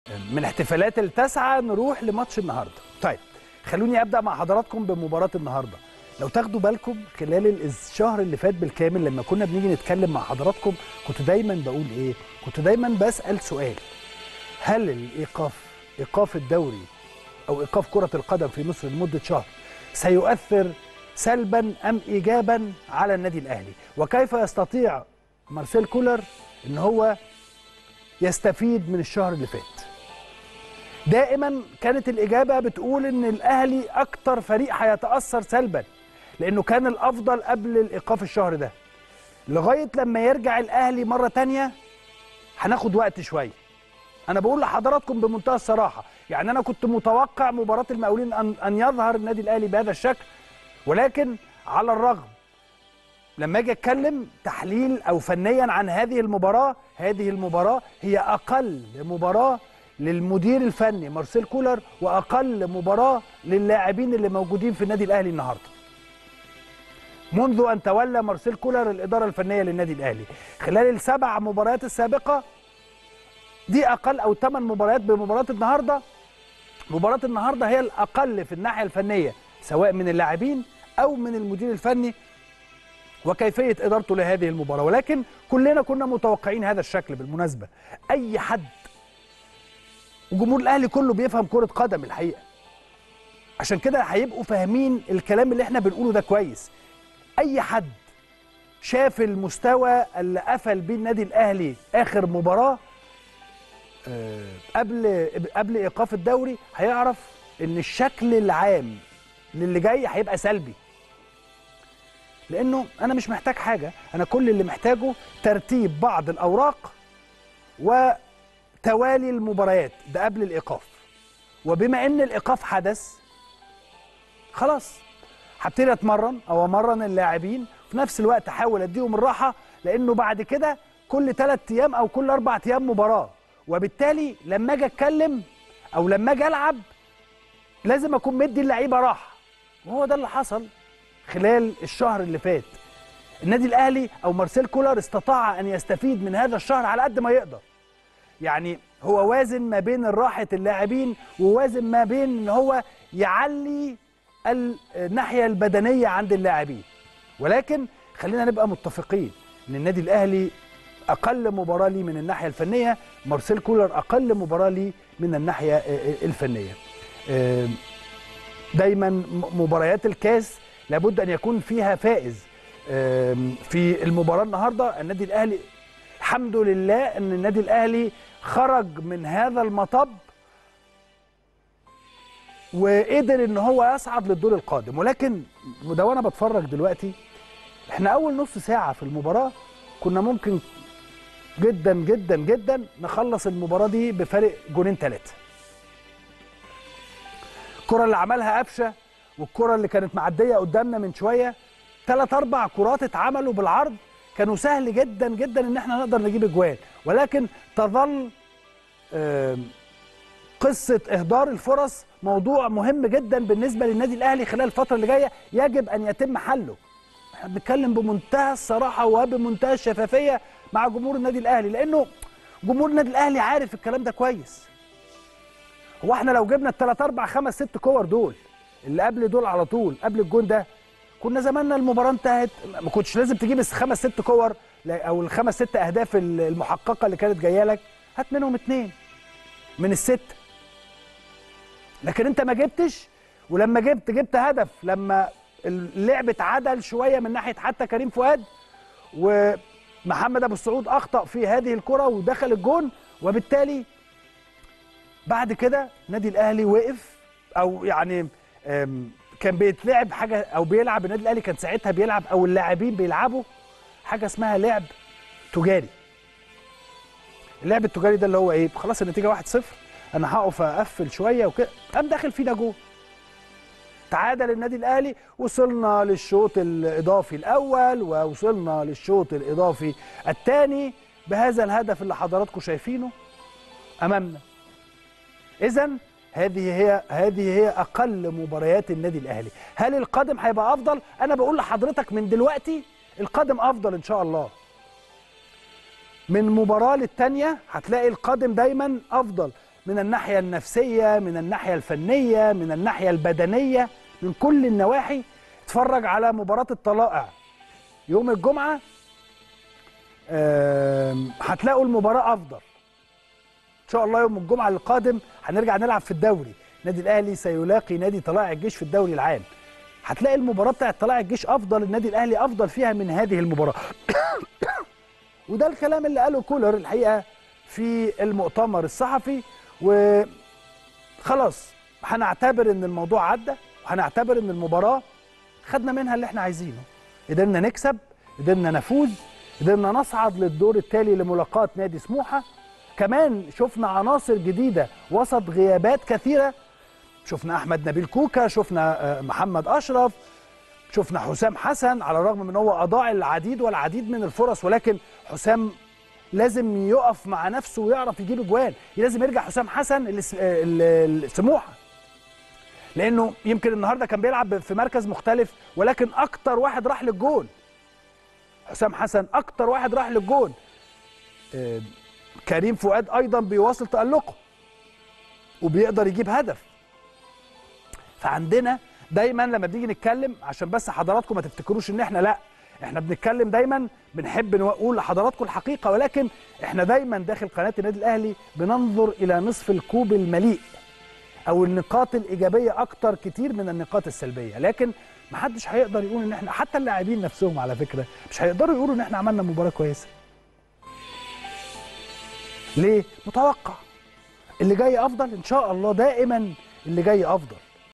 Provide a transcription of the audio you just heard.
من الاحتفالات التاسعه نروح لماتش النهارده طيب خلوني ابدا مع حضراتكم بمباراه النهارده لو تاخدوا بالكم خلال الشهر اللي فات بالكامل لما كنا بنيجي نتكلم مع حضراتكم كنت دايما بقول ايه كنت دايما بسال سؤال هل الايقاف ايقاف الدوري او ايقاف كره القدم في مصر لمده شهر سيؤثر سلبا ام ايجابا على النادي الاهلي وكيف يستطيع مارسيل كولر ان هو يستفيد من الشهر اللي فات دائما كانت الاجابه بتقول ان الاهلي اكتر فريق هيتاثر سلبا لانه كان الافضل قبل الايقاف الشهر ده لغايه لما يرجع الاهلي مره تانية هناخد وقت شويه انا بقول لحضراتكم بمنتهى الصراحه يعني انا كنت متوقع مباراه المقاولين ان ان يظهر النادي الاهلي بهذا الشكل ولكن على الرغم لما اجي اتكلم تحليل او فنيا عن هذه المباراه هذه المباراه هي اقل مباراه للمدير الفني مارسيل كولر واقل مباراه للاعبين اللي موجودين في النادي الاهلي النهارده منذ ان تولى مارسيل كولر الاداره الفنيه للنادي الاهلي خلال السبع مباريات السابقه دي اقل او ثمان مباريات بمباراه النهارده مباراه النهارده هي الاقل في الناحيه الفنيه سواء من اللاعبين او من المدير الفني وكيفيه ادارته لهذه المباراه ولكن كلنا كنا متوقعين هذا الشكل بالمناسبه اي حد وجمهور الاهلي كله بيفهم كره قدم الحقيقه عشان كده هيبقوا فاهمين الكلام اللي احنا بنقوله ده كويس اي حد شاف المستوى اللي قفل بيه النادي الاهلي اخر مباراه أه قبل قبل ايقاف الدوري هيعرف ان الشكل العام للي جاي هيبقى سلبي لانه انا مش محتاج حاجه انا كل اللي محتاجه ترتيب بعض الاوراق وتوالي المباريات ده قبل الايقاف وبما ان الايقاف حدث خلاص هبتدي اتمرن او امرن اللاعبين في نفس الوقت احاول اديهم الراحه لانه بعد كده كل ثلاث ايام او كل اربع ايام مباراه وبالتالي لما اجي اتكلم او لما اجي العب لازم اكون مدي اللعيبه راحه وهو ده اللي حصل خلال الشهر اللي فات النادي الاهلي او مارسيل كولر استطاع ان يستفيد من هذا الشهر على قد ما يقدر يعني هو وازن ما بين راحه اللاعبين ووازن ما بين ان هو يعلي الناحيه البدنيه عند اللاعبين ولكن خلينا نبقى متفقين ان النادي الاهلي اقل مباراه ليه من الناحيه الفنيه مارسيل كولر اقل مباراه ليه من الناحيه الفنيه دايما مباريات الكاس لابد ان يكون فيها فائز في المباراه النهارده النادي الاهلي الحمد لله ان النادي الاهلي خرج من هذا المطب وقدر ان هو يصعد للدور القادم ولكن وده وانا بتفرج دلوقتي احنا اول نص ساعه في المباراه كنا ممكن جدا جدا جدا نخلص المباراه دي بفارق جونين ثلاثه الكره اللي عملها قفشه والكره اللي كانت معديه قدامنا من شويه ثلاث اربع كرات اتعملوا بالعرض كانوا سهل جدا جدا ان احنا نقدر نجيب اجوال ولكن تظل قصه اهدار الفرص موضوع مهم جدا بالنسبه للنادي الاهلي خلال الفتره اللي جايه يجب ان يتم حله احنا بنتكلم بمنتهى الصراحه وبمنتهى الشفافيه مع جمهور النادي الاهلي لانه جمهور النادي الاهلي عارف الكلام ده كويس هو احنا لو جبنا الثلاث اربع خمس ست كور دول اللي قبل دول على طول قبل الجون ده كنا زماننا المباراه انتهت ما كنتش لازم تجيب الخمس ست كور او الخمس ست اهداف المحققه اللي كانت جايه لك هات منهم اثنين من الست لكن انت ما جبتش ولما جبت جبت هدف لما اللعب اتعدل شويه من ناحيه حتى كريم فؤاد ومحمد ابو السعود اخطا في هذه الكره ودخل الجون وبالتالي بعد كده نادي الاهلي وقف او يعني كان بيتلعب حاجه او بيلعب النادي الاهلي كان ساعتها بيلعب او اللاعبين بيلعبوا حاجه اسمها لعب تجاري اللعب التجاري ده اللي هو ايه خلاص النتيجه 1-0 انا هقف اقفل شويه وكده قام داخل فينا جول تعادل النادي الاهلي وصلنا للشوط الاضافي الاول ووصلنا للشوط الاضافي الثاني بهذا الهدف اللي حضراتكم شايفينه امامنا اذا هذه هي هذه هي اقل مباريات النادي الاهلي هل القادم هيبقى افضل انا بقول لحضرتك من دلوقتي القادم افضل ان شاء الله من مباراه للتانيه هتلاقي القادم دايما افضل من الناحيه النفسيه من الناحيه الفنيه من الناحيه البدنيه من كل النواحي اتفرج على مباراه الطلائع يوم الجمعه آم، هتلاقوا المباراه افضل ان شاء الله يوم الجمعه القادم هنرجع نلعب في الدوري النادي الاهلي سيلاقي نادي طلائع الجيش في الدوري العام هتلاقي المباراه بتاعت طلائع الجيش افضل النادي الاهلي افضل فيها من هذه المباراه وده الكلام اللي قاله كولر الحقيقه في المؤتمر الصحفي وخلاص هنعتبر ان الموضوع عدى وهنعتبر ان المباراه خدنا منها اللي احنا عايزينه قدرنا نكسب قدرنا نفوز قدرنا نصعد للدور التالي لملاقاة نادي سموحة كمان شفنا عناصر جديدة وسط غيابات كثيرة شفنا أحمد نبيل كوكا شفنا آه، محمد أشرف شفنا حسام حسن على الرغم من هو أضاع العديد والعديد من الفرص ولكن حسام لازم يقف مع نفسه ويعرف يجيب اجوان لازم يرجع حسام حسن اللي س- آه، ال- السموحه لانه يمكن النهارده كان بيلعب في مركز مختلف ولكن اكتر واحد راح للجول حسام حسن اكتر واحد راح للجول آه، كريم فؤاد ايضا بيواصل تالقه وبيقدر يجيب هدف فعندنا دايما لما بنيجي نتكلم عشان بس حضراتكم ما تفتكروش ان احنا لا احنا بنتكلم دايما بنحب نقول لحضراتكم الحقيقه ولكن احنا دايما داخل قناه النادي الاهلي بننظر الى نصف الكوب المليء او النقاط الايجابيه اكتر كتير من النقاط السلبيه لكن محدش هيقدر يقول ان احنا حتى اللاعبين نفسهم على فكره مش هيقدروا يقولوا ان احنا عملنا مباراه كويسه ليه متوقع اللي جاي افضل ان شاء الله دائما اللي جاي افضل